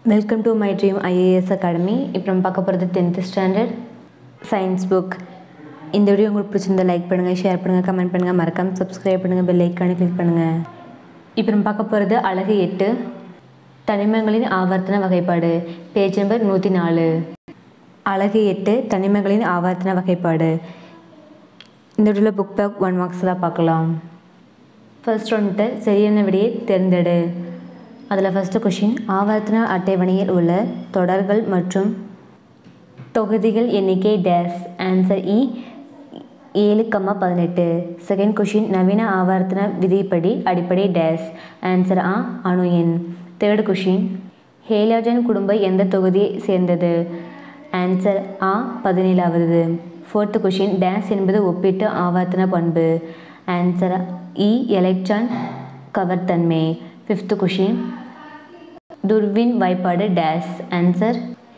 welcome to my dream IAS academy இப்போ நம்ம பார்க்க போகிறது டென்த்து ஸ்டாண்டர்ட் சயின்ஸ் புக் இந்த வீடியோ உங்களுக்கு பிடிச்சிருந்தா லைக் பண்ணுங்கள் ஷேர் பண்ணுங்கள் கமெண்ட் பண்ணுங்கள் மறக்காமல் சப்ஸ்கிரைப் பண்ணுங்கள் பெல் ஐக்கானே கிளிக் பண்ணுங்கள் இப்போ நம்ம பார்க்க போகிறது அழகு எட்டு தனிமங்களின் ஆவர்த்தன வகைப்பாடு பேஜ் நம்பர் நூற்றி நாலு அழகு எட்டு தனிமங்களின் ஆவர்த்தன வகைப்பாடு இந்த வீடியோவில் புக் பேக் ஒன் மார்க்ஸ் தான் பார்க்கலாம் ஃபர்ஸ்ட் வந்துட்டு சரியான விடையை தேர்ந்தெடு அதில் ஃபஸ்ட்டு கொஷின் ஆவர்த்தன அட்டவணையில் உள்ள தொடர்கள் மற்றும் தொகுதிகள் எண்ணிக்கை டேஸ் ஆன்சர் இ ஏழு கம்மா பதினெட்டு செகண்ட் கொஷின் நவீன ஆவர்த்தன விதிப்படி அடிப்படை டேஸ் ஆன்சர் ஆ அணு எண் தேர்ட் கொஷின் ஹேலாஜன் குடும்பம் எந்த தொகுதியை சேர்ந்தது ஆன்சர் ஆ பதினேழாவது ஃபோர்த்து கொஷின் டேஸ் என்பது ஒப்பீட்டு ஆவர்த்தன பண்பு ஆன்சர் இ எலக்ட்ரான் கவர்த்தன்மை ஃபிஃப்த்து கொஷின் துர்வின் வாய்ப்பாடு டேஸ் ஆன்சர்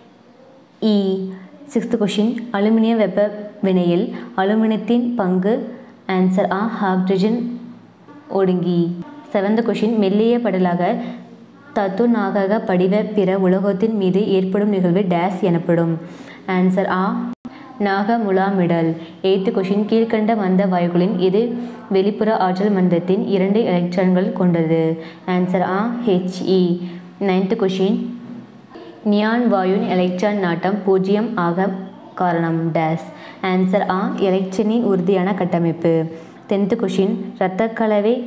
இ சிக்ஸ்த் கொஷின் அலுமினிய வெப்ப வினையில் அலுமினியத்தின் பங்கு ஆன்சர் ஆ ஹாக்ட்ரஜன் ஒடுங்கி செவன்த் கொஷின் மெல்லிய படலாக தத்துநாகக படிவ பிற உலோகத்தின் மீது ஏற்படும் நிகழ்வு டேஸ் எனப்படும் ஆன்சர் ஆ நாகமுலாமிடல் எய்த்து கொஷின் கீழ்கண்ட மந்த வாயுக்களின் இது வெளிப்புற ஆற்றல் மந்தத்தின் இரண்டு எலக்ட்ரான்கள் கொண்டது ஆன்சர் ஆ ஹெச்இ நைன்த்து கொஷின் நியான் வாயுன் எலக்ட்ரான் நாட்டம் பூஜ்ஜியம் ஆக காரணம் டேஸ் ஆன்சர் ஆ எலக்ட்ரானின் உறுதியான கட்டமைப்பு டென்த்து கொஷின் இரத்த கலவை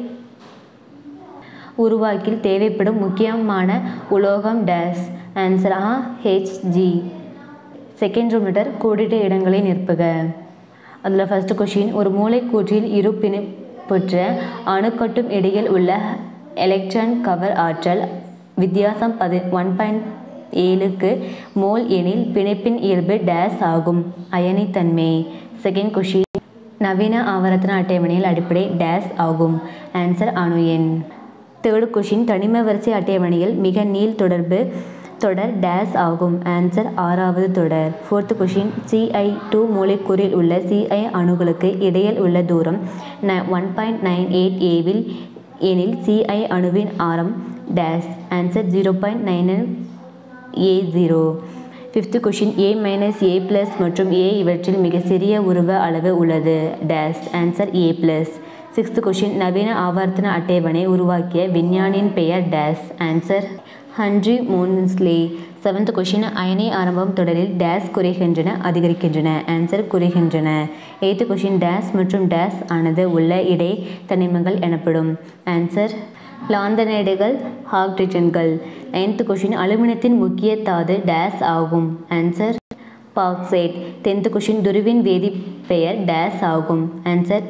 உருவாக்கில் தேவைப்படும் முக்கியமான உலோகம் டேஸ் ஆன்சர் ஆ ஹெச்ஜி செகண்ட் மீட்டர் கோடிட்ட இடங்களை நிற்புக அதில் ஃபஸ்ட்டு கொஷின் ஒரு மூளைக்கூற்றில் இரு பிணைப்புற்ற அணுக்கட்டும் இடையில் உள்ள எலக்ட்ரான் கவர் ஆற்றல் வித்தியாசம் பதி ஒன் பாயிண்ட் ஏழுக்கு மோல் எனில் பிணைப்பின் இயல்பு டேஸ் ஆகும் அயனித்தன்மை செகண்ட் கொஷின் நவீன ஆவர்த்தன அட்டவணையில் அடிப்படை டேஸ் ஆகும் ஆன்சர் அணு எண் தேர்டு கொஷின் தனிம வரிசை அட்டவணையில் மிக நீள் தொடர்பு தொடர் டேஸ் ஆகும் ஆன்சர் ஆறாவது தொடர் ஃபோர்த்து கொஷின் சிஐ டூ மூளைக்கூறில் உள்ள சிஐ அணுகளுக்கு இடையில் உள்ள தூரம் ந ஒன் பாயிண்ட் நைன் எயிட் ஏவில் எனில் சிஐ அணுவின் ஆரம் dash answer zero point nine A zero fifth question A minus A plus மற்றும் ஏ இவற்றில் மிக சிறிய உருவ அளவு உள்ளது dash answer A plus sixth question நவீன ஆவர்த்தன அட்டவணை உருவாக்கிய விஞ்ஞானியின் பெயர் dash answer Henry Moseley seventh question அயனி ஆரம்பம் தொடரில் டேஸ் குறைகின்றன அதிகரிக்கின்றன ஆன்சர் குறைகின்றன எய்த்து கொஷின் டேஸ் மற்றும் டேஸ் ஆனது உள்ள இடை தனிமங்கள் எனப்படும் ஆன்சர் லாந்தனைடுகள் ஹாக்டிஜன்கள் நைன்த் கொஷின் அலுமினியத்தின் முக்கிய தாது டேஸ் ஆகும் ஆன்சர் பாக்சைட் டென்த் கொஷின் துருவின் வேதி பெயர் டேஸ் ஆகும் ஆன்சர்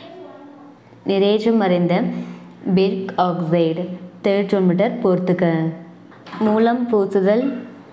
நிறைவேற்றம் மறைந்த பிர்க் ஆக்சைடு தேர்ட் மீட்டர் பொறுத்துக்க மூலம் பூசுதல்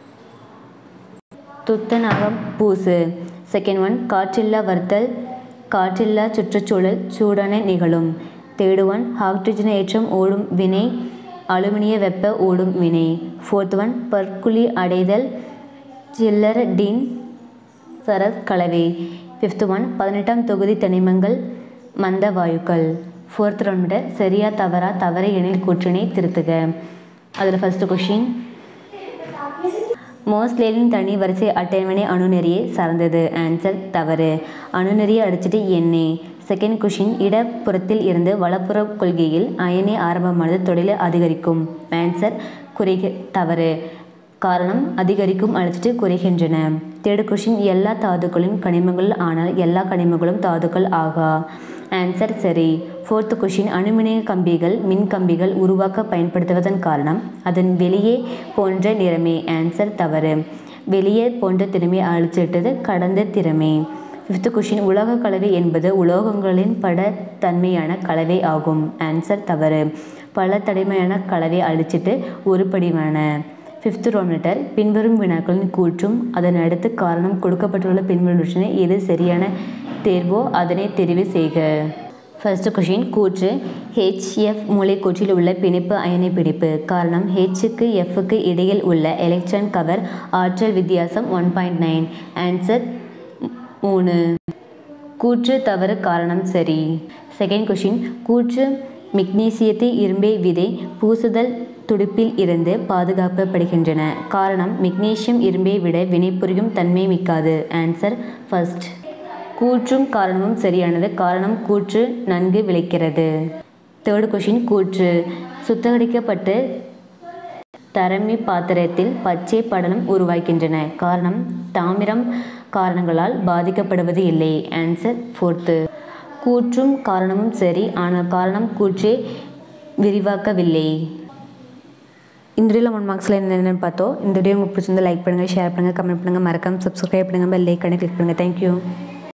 துத்தநாகம் பூசு செகண்ட் ஒன் காற்றில்லா வர்த்தல் காற்றில்லா சுற்றுச்சூழல் சூடான நிகழும் தேர்டு ஒன் ஆக்சிஜனேற்றம் ஓடும் வினை அலுமினிய வெப்ப ஓடும் வினை ஃபோர்த் ஒன் பற்குழி அடைதல் சில்லர் டின் சரத் கலவை ஃபிஃப்த் ஒன் பதினெட்டாம் தொகுதி தனிமங்கள் மந்த வாயுக்கள் ஃபோர்த் ரவுண்ட் சரியா தவறா தவறு எனில் கூற்றினை திருத்துக அதில் ஃபஸ்ட்டு கொஷின் மோஸ்லேலின் தனி வரிசை அட்டவணை அணுநெறியை சார்ந்தது ஆன்சர் தவறு அணுநெறியை அடிச்சிட்டு எண்ணெய் செகண்ட் கொஷின் இடப்புறத்தில் இருந்து வலப்புற கொள்கையில் அயனி ஆரம்பமானது தொடரில் அதிகரிக்கும் ஆன்சர் குறைக தவறு காரணம் அதிகரிக்கும் அழைச்சிட்டு குறைகின்றன தேர்டு கொஷின் எல்லா தாதுக்களும் கனிமங்கள் ஆனால் எல்லா கனிமங்களும் தாதுக்கள் ஆகா ஆன்சர் சரி ஃபோர்த்து கொஷின் அணுமினிய கம்பிகள் மின் கம்பிகள் உருவாக்க பயன்படுத்துவதன் காரணம் அதன் வெளியே போன்ற நிறமே ஆன்சர் தவறு வெளியே போன்ற திறமை அழிச்சிட்டது கடந்த திறமை ஃபிஃப்த்து கொஷின் உலோக கலவை என்பது உலோகங்களின் படத்தன்மையான கலவை ஆகும் ஆன்சர் தவறு பல தடைமையான கலவை அழிச்சிட்டு உருப்படிவான ஃபிஃப்த் ரோமீட்டர் பின்வரும் வினாக்களின் கூற்றும் அதன் அடுத்து காரணம் கொடுக்கப்பட்டுள்ள பின்வருவற்றினை எது சரியான தேர்வோ அதனை தெரிவு செய்க ஃபர்ஸ்ட் கொஷின் கூற்று ஹெச்எஃப் மூளைக்கூற்றில் உள்ள பிணைப்பு அயனி பிடிப்பு காரணம் ஹெச்சுக்கு எஃப்க்கு இடையில் உள்ள எலக்ட்ரான் கவர் ஆற்றல் வித்தியாசம் ஒன் பாயிண்ட் நைன் ஆன்சர் மூணு கூற்று தவறு காரணம் சரி செகண்ட் கொஷின் கூற்று மெக்னீசியத்தை இரும்பை விதை பூசுதல் துடுப்பில் இருந்து பாதுகாக்கப்படுகின்றன காரணம் மெக்னீசியம் இரும்பை விட வினைபுரியும் தன்மை மிக்காது ஆன்சர் ஃபர்ஸ்ட் கூற்றும் காரணமும் சரியானது காரணம் கூற்று நன்கு விளைக்கிறது தேர்ட் கொஷின் கூற்று சுத்தகரிக்கப்பட்டு தரமி பாத்திரத்தில் பச்சை படலம் உருவாக்கின்றன காரணம் தாமிரம் காரணங்களால் பாதிக்கப்படுவது இல்லை ஆன்சர் ஃபோர்த்து கூற்றும் காரணமும் சரி ஆனால் காரணம் கூற்றே விரிவாக்கவில்லை இந்த வீடியோவில் ஒன் மார்க்ஸில் என்னென்னு பார்த்தோம் இந்த வீடியோ உங்களுக்கு பிடிச்சிருந்தா லைக் பண்ணுங்கள் ஷேர் பண்ணுங்கள் கமெண்ட் பண்ணுங்கள் மறக்காம சப்ஸ்கிரைப் பண்ணுங்கள் பெல் ஐக்கானே கிளிக் பண்ணுங்கள் தேங்க்யூ